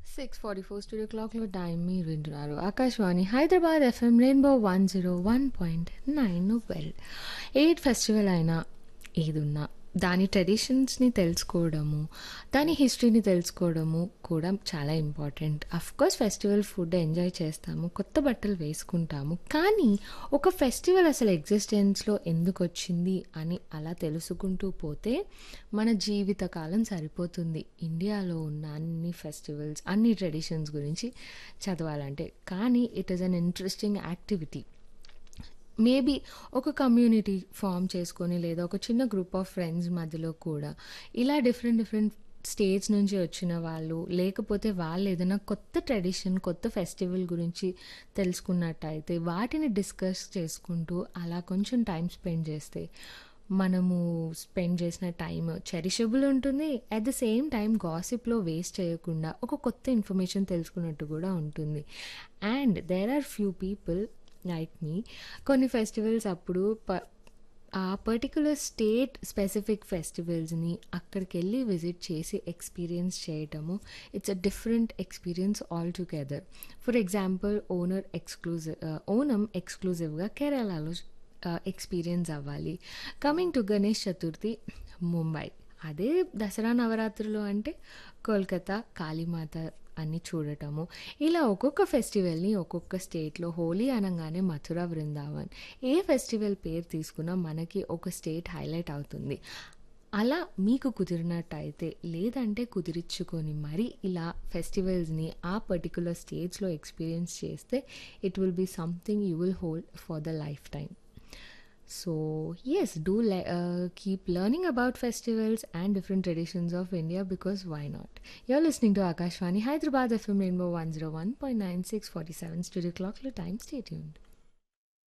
Six forty four studio క్లాక్లో time మీరు వింటున్నారు Akashvani Hyderabad FM rainbow one zero one point nine well eight festival అయినా ఏదున్నా దాని ట్రెడిషన్స్ని తెలుసుకోవడము దాని హిస్టరీని తెలుసుకోవడము కూడా చాలా important course festival food enjoy చేస్తాము కొత్త బట్టలు వేసుకుంటాము కానీ ఒక ఫెస్టివల్ అసలు ఎగ్జిస్టెన్స్లో ఎందుకు వచ్చింది అని అలా తెలుసుకుంటూ పోతే మన జీవితకాలం సరిపోతుంది ఇండియాలో ఉన్న అన్ని ఫెస్టివల్స్ అన్ని ట్రెడిషన్స్ గురించి చదవాలంటే కానీ it is an interesting activity maybe ఒక కమ్యూనిటీ ఫామ్ చేసుకొని లేదా ఒక చిన్న గ్రూప్ ఆఫ్ ఫ్రెండ్స్ మధ్యలో కూడా ఇలా డిఫరెంట్ డిఫరెంట్ స్టేట్స్ నుంచి వచ్చిన వాళ్ళు లేకపోతే వాళ్ళు ఏదైనా కొత్త ట్రెడిషన్ కొత్త ఫెస్టివల్ గురించి తెలుసుకున్నట్టయితే వాటిని డిస్కస్ చేసుకుంటూ అలా కొంచెం టైం స్పెండ్ చేస్తే మనము స్పెండ్ చేసిన టైం చెరిషబుల్ ఉంటుంది అట్ ద సేమ్ టైం గాసిప్లో వేస్ట్ చేయకుండా ఒక కొత్త ఇన్ఫర్మేషన్ తెలుసుకున్నట్టు కూడా ఉంటుంది and there are few people like me కొన్ని ఫెస్టివల్స్ అప్పుడు ప ఆ పర్టికులర్ స్టేట్ స్పెసిఫిక్ ఫెస్టివల్స్ని అక్కడికి వెళ్ళి విజిట్ చేసి ఎక్స్పీరియన్స్ చేయటము it's a different experience all together for example Onam exclusive Onam ఎక్స్క్లూజివ్గా కేరళలో ఎక్స్పీరియన్స్ అవ్వాలి కమింగ్ టు గణేష్ చతుర్థి ముంబై అదే దసరా నవరాత్రులు అంటే కోల్కతా కాళీమాత అన్ని చూడటము ఇలా ఒక్కొక్క ఫెస్టివల్ని ఒక్కొక్క స్టేట్లో హోలీ అనగానే మథుర బృందావన్ ఏ ఫెస్టివల్ పేరు తీసుకున్నా మనకి ఒక స్టేట్ హైలైట్ అవుతుంది అలా మీకు కుదిరినట్టయితే లేదంటే కుదిరించుకొని మరి ఇలా ఫెస్టివల్స్ని ఆ పర్టికులర్ స్టేట్స్లో ఎక్స్పీరియన్స్ చేస్తే it will be something you will hold for the lifetime So, yes, do le- uh, keep learning about festivals and different traditions of India because why not? You're listening to Akashvani Hyderabad FM Rainbow 101.9647 Studio Clock. Time, stay tuned.